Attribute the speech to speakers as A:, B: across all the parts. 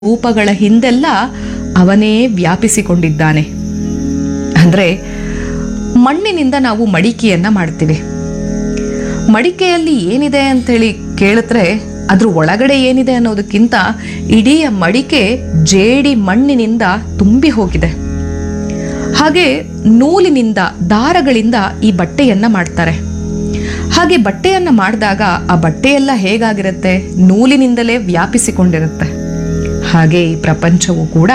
A: ರೂಪಗಳ ಹಿಂದೆಲ್ಲ ಅವನೇ ವ್ಯಾಪಿಸಿಕೊಂಡಿದ್ದಾನೆ ಅಂದ್ರೆ ಮಣ್ಣಿನಿಂದ ನಾವು ಮಡಿಕೆಯನ್ನ ಮಾಡ್ತೀವಿ ಮಡಿಕೆಯಲ್ಲಿ ಏನಿದೆ ಅಂತೇಳಿ ಕೇಳಿದ್ರೆ ಅದ್ರ ಒಳಗಡೆ ಏನಿದೆ ಅನ್ನೋದಕ್ಕಿಂತ ಇಡೀ ಮಡಿಕೆ ಜೇಡಿ ಮಣ್ಣಿನಿಂದ ತುಂಬಿ ಹೋಗಿದೆ ಹಾಗೆ ನೂಲಿನಿಂದ ದಾರಗಳಿಂದ ಈ ಬಟ್ಟೆಯನ್ನ ಮಾಡ್ತಾರೆ ಹಾಗೆ ಬಟ್ಟೆಯನ್ನ ಮಾಡಿದಾಗ ಆ ಬಟ್ಟೆಯೆಲ್ಲ ಹೇಗಾಗಿರುತ್ತೆ ನೂಲಿನಿಂದಲೇ ವ್ಯಾಪಿಸಿಕೊಂಡಿರುತ್ತೆ ಹಾಗೆ ಈ ಪ್ರಪಂಚವು ಕೂಡ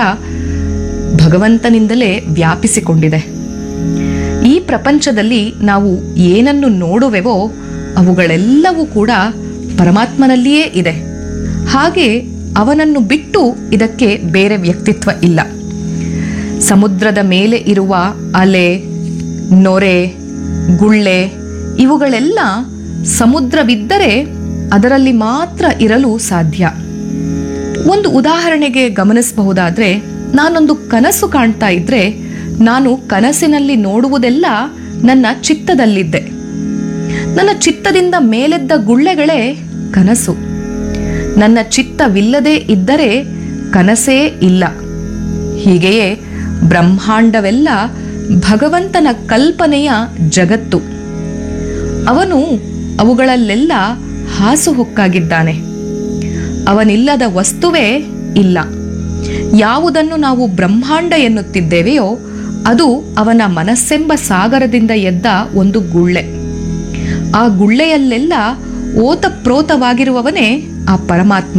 A: ಭಗವಂತನಿಂದಲೇ ವ್ಯಾಪಿಸಿಕೊಂಡಿದೆ ಈ ಪ್ರಪಂಚದಲ್ಲಿ ನಾವು ಏನನ್ನು ನೋಡುವೆವೋ ಅವುಗಳೆಲ್ಲವೂ ಕೂಡ ಪರಮಾತ್ಮನಲ್ಲಿಯೇ ಇದೆ ಹಾಗೆ ಅವನನ್ನು ಬಿಟ್ಟು ಇದಕ್ಕೆ ಬೇರೆ ವ್ಯಕ್ತಿತ್ವ ಇಲ್ಲ ಸಮುದ್ರದ ಮೇಲೆ ಇರುವ ಅಲೆ ನೊರೆ ಗುಳ್ಳೆ ಇವುಗಳೆಲ್ಲ ಸಮುದ್ರವಿದ್ದರೆ ಅದರಲ್ಲಿ ಮಾತ್ರ ಇರಲು ಸಾಧ್ಯ ಒಂದು ಉದಾಹರಣೆಗೆ ಗಮನಿಸಬಹುದಾದ್ರೆ ನಾನೊಂದು ಕನಸು ಕಾಣ್ತಾ ಇದ್ರೆ ನಾನು ಕನಸಿನಲ್ಲಿ ನೋಡುವುದೆಲ್ಲ ನನ್ನ ಚಿತ್ತದಲ್ಲಿದ್ದೆ ನನ್ನ ಚಿತ್ತದಿಂದ ಮೇಲೆದ್ದ ಗುಳ್ಳೆಗಳೇ ಕನಸು ನನ್ನ ಚಿತ್ತವಿಲ್ಲದೆ ಇದ್ದರೆ ಕನಸೇ ಇಲ್ಲ ಹೀಗೆಯೇ ಬ್ರಹ್ಮಾಂಡವೆಲ್ಲ ಭಗವಂತನ ಕಲ್ಪನೆಯ ಜಗತ್ತು ಅವನು ಅವುಗಳಲ್ಲೆಲ್ಲ ಹಾಸುಹೊಕ್ಕಾಗಿದ್ದಾನೆ ಅವನಿಲ್ಲದ ವಸ್ತುವೇ ಇಲ್ಲ ಯಾವುದನ್ನು ನಾವು ಬ್ರಹ್ಮಾಂಡ ಎನ್ನುತ್ತಿದ್ದೇವೆಯೋ ಅದು ಅವನ ಮನಸ್ಸೆಂಬ ಸಾಗರದಿಂದ ಎದ್ದ ಒಂದು ಗುಳ್ಳೆ ಆ ಗುಳ್ಳೆಯಲ್ಲೆಲ್ಲ ಓತಪ್ರೋತವಾಗಿರುವವನೇ ಆ ಪರಮಾತ್ಮ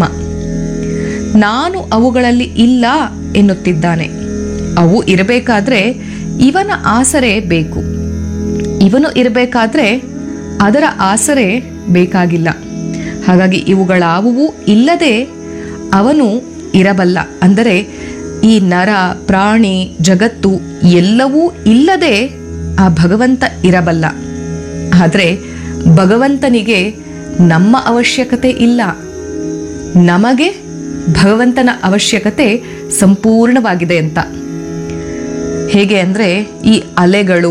A: ನಾನು ಅವುಗಳಲ್ಲಿ ಇಲ್ಲ ಎನ್ನುತ್ತಿದ್ದಾನೆ ಅವು ಇರಬೇಕಾದ್ರೆ ಇವನ ಆಸರೆ ಬೇಕು ಇವನು ಇರಬೇಕಾದ್ರೆ ಅದರ ಆಸರೆ ಬೇಕಾಗಿಲ್ಲ ಹಾಗಾಗಿ ಇವುಗಳಾವುವು ಇಲ್ಲದೆ ಅವನು ಇರಬಲ್ಲ ಅಂದರೆ ಈ ನರ ಪ್ರಾಣಿ ಜಗತ್ತು ಎಲ್ಲವೂ ಇಲ್ಲದೆ ಆ ಭಗವಂತ ಇರಬಲ್ಲ ಆದರೆ ಭಗವಂತನಿಗೆ ನಮ್ಮ ಅವಶ್ಯಕತೆ ಇಲ್ಲ ನಮಗೆ ಭಗವಂತನ ಅವಶ್ಯಕತೆ ಸಂಪೂರ್ಣವಾಗಿದೆ ಅಂತ ಹೇಗೆ ಅಂದರೆ ಈ ಅಲೆಗಳು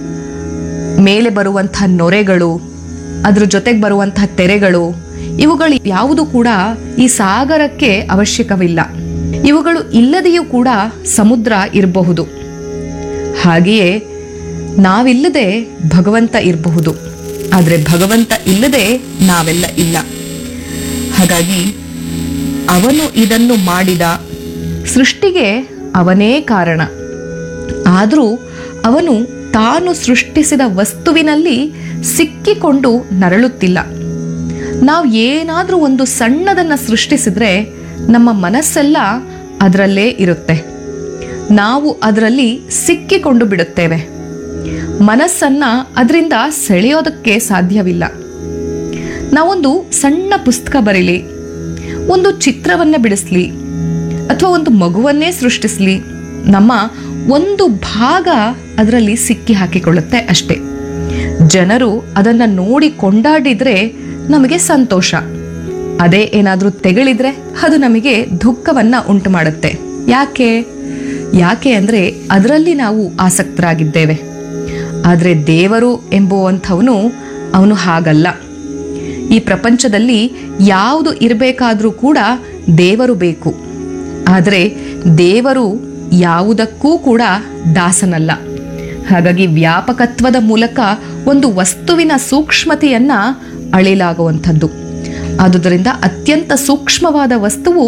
A: ಮೇಲೆ ಬರುವಂತಹ ನೊರೆಗಳು ಅದ್ರ ಜೊತೆಗೆ ಬರುವಂತಹ ತೆರೆಗಳು ಇವುಗಳು ಯಾವುದು ಕೂಡ ಈ ಸಾಗರಕ್ಕೆ ಅವಶ್ಯಕವಿಲ್ಲ ಇವುಗಳು ಇಲ್ಲದೆಯೂ ಕೂಡ ಸಮುದ್ರ ಇರಬಹುದು ಹಾಗೆಯೇ ನಾವಿಲ್ಲದೆ ಭಗವಂತ ಇರಬಹುದು ಆದರೆ ಭಗವಂತ ಇಲ್ಲದೆ ನಾವೆಲ್ಲ ಇಲ್ಲ ಹಾಗಾಗಿ ಅವನು ಇದನ್ನು ಮಾಡಿದ ಸೃಷ್ಟಿಗೆ ಅವನೇ ಕಾರಣ ಆದರೂ ಅವನು ತಾನು ಸೃಷ್ಟಿಸಿದ ವಸ್ತುವಿನಲ್ಲಿ ಸಿಕ್ಕಿಕೊಂಡು ನರಳುತ್ತಿಲ್ಲ ನಾವು ಏನಾದರೂ ಒಂದು ಸಣ್ಣದನ್ನು ಸೃಷ್ಟಿಸಿದ್ರೆ ನಮ್ಮ ಮನಸ್ಸೆಲ್ಲ ಅದರಲ್ಲೇ ಇರುತ್ತೆ ನಾವು ಅದರಲ್ಲಿ ಸಿಕ್ಕಿಕೊಂಡು ಬಿಡುತ್ತೇವೆ ಮನಸ್ಸನ್ನ ಅದರಿಂದ ಸೆಳೆಯೋದಕ್ಕೆ ಸಾಧ್ಯವಿಲ್ಲ ನಾವೊಂದು ಸಣ್ಣ ಪುಸ್ತಕ ಬರೀಲಿ ಒಂದು ಚಿತ್ರವನ್ನ ಬಿಡಿಸ್ಲಿ ಅಥವಾ ಒಂದು ಮಗುವನ್ನೇ ಸೃಷ್ಟಿಸ್ಲಿ ನಮ್ಮ ಒಂದು ಭಾಗ ಅದರಲ್ಲಿ ಸಿಕ್ಕಿ ಹಾಕಿಕೊಳ್ಳುತ್ತೆ ಅಷ್ಟೇ ಜನರು ಅದನ್ನ ನೋಡಿ ಕೊಂಡಾಡಿದ್ರೆ ನಮಗೆ ಸಂತೋಷ ಅದೇ ಏನಾದರೂ ತೆಗಳಿದ್ರೆ ಅದು ನಮಗೆ ದುಃಖವನ್ನ ಉಂಟು ಮಾಡುತ್ತೆ ಯಾಕೆ ಯಾಕೆ ಅಂದ್ರೆ ಅದರಲ್ಲಿ ನಾವು ಆಸಕ್ತರಾಗಿದ್ದೇವೆ ಆದರೆ ದೇವರು ಎಂಬುವಂಥವನು ಅವನು ಹಾಗಲ್ಲ ಈ ಪ್ರಪಂಚದಲ್ಲಿ ಯಾವುದು ಇರಬೇಕಾದ್ರೂ ಕೂಡ ದೇವರು ಬೇಕು ಆದರೆ ದೇವರು ಯಾವುದಕ್ಕೂ ಕೂಡ ದಾಸನಲ್ಲ ಹಾಗಾಗಿ ವ್ಯಾಪಕತ್ವದ ಮೂಲಕ ಒಂದು ವಸ್ತುವಿನ ಸೂಕ್ಷ್ಮತೆಯನ್ನ ಅಳಿಲಾಗುವಂಥದ್ದು ಆದುದರಿಂದ ಅತ್ಯಂತ ಸೂಕ್ಷ್ಮವಾದ ವಸ್ತುವು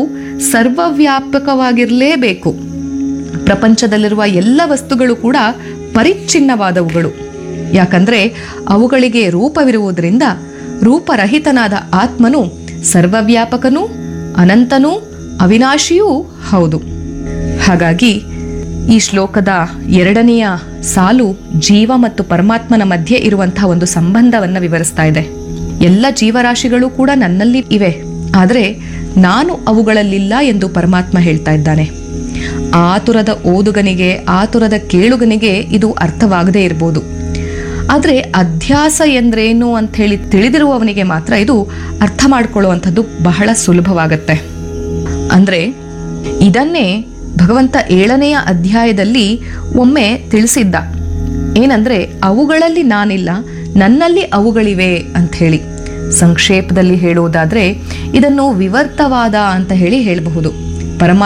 A: ಸರ್ವವ್ಯಾಪಕವಾಗಿರಲೇಬೇಕು ಪ್ರಪಂಚದಲ್ಲಿರುವ ಎಲ್ಲ ವಸ್ತುಗಳು ಕೂಡ ಪರಿಚ್ಛಿನ್ನವಾದವುಗಳು ಯಾಕಂದ್ರೆ ಅವುಗಳಿಗೆ ರೂಪವಿರುವುದರಿಂದ ರೂಪರಹಿತನಾದ ಆತ್ಮನು ಸರ್ವವ್ಯಾಪಕನೂ ಅನಂತನೂ ಅವಿನಾಶಿಯೂ ಹೌದು ಹಾಗಾಗಿ ಈ ಶ್ಲೋಕದ ಎರಡನೆಯ ಸಾಲು ಜೀವ ಮತ್ತು ಪರಮಾತ್ಮನ ಮಧ್ಯೆ ಇರುವಂತಹ ಒಂದು ಸಂಬಂಧವನ್ನ ವಿವರಿಸ್ತಾ ಇದೆ ಎಲ್ಲ ಜೀವರಾಶಿಗಳು ಕೂಡ ನನ್ನಲ್ಲಿ ಇವೆ ಆದರೆ ನಾನು ಅವುಗಳಲ್ಲಿಲ್ಲ ಎಂದು ಪರಮಾತ್ಮ ಹೇಳ್ತಾ ಇದ್ದಾನೆ ಆತುರದ ಓದುಗನಿಗೆ ಆತುರದ ಕೇಳುಗನಿಗೆ ಇದು ಅರ್ಥವಾಗದೇ ಇರ್ಬೋದು ಆದರೆ ಅಧ್ಯಾಸ ಎಂದ್ರೇನು ಅಂತ ಹೇಳಿ ತಿಳಿದಿರುವವನಿಗೆ ಮಾತ್ರ ಇದು ಅರ್ಥ ಮಾಡ್ಕೊಳ್ಳುವಂಥದ್ದು ಬಹಳ ಸುಲಭವಾಗತ್ತೆ ಅಂದ್ರೆ ಇದನ್ನೇ ಭಗವಂತ ಏಳನೆಯ ಅಧ್ಯಾಯದಲ್ಲಿ ಒಮ್ಮೆ ತಿಳಿಸಿದ್ದ ಏನಂದ್ರೆ ಅವುಗಳಲ್ಲಿ ನಾನಿಲ್ಲ ನನ್ನಲ್ಲಿ ಅವುಗಳಿವೆ ಅಂತ ಹೇಳಿ ಸಂಕ್ಷೇಪದಲ್ಲಿ ಹೇಳುವುದಾದ್ರೆ ಇದನ್ನು ವಿವರ್ತವಾದ ಅಂತ ಹೇಳಿ ಹೇಳಬಹುದು ಪರಮ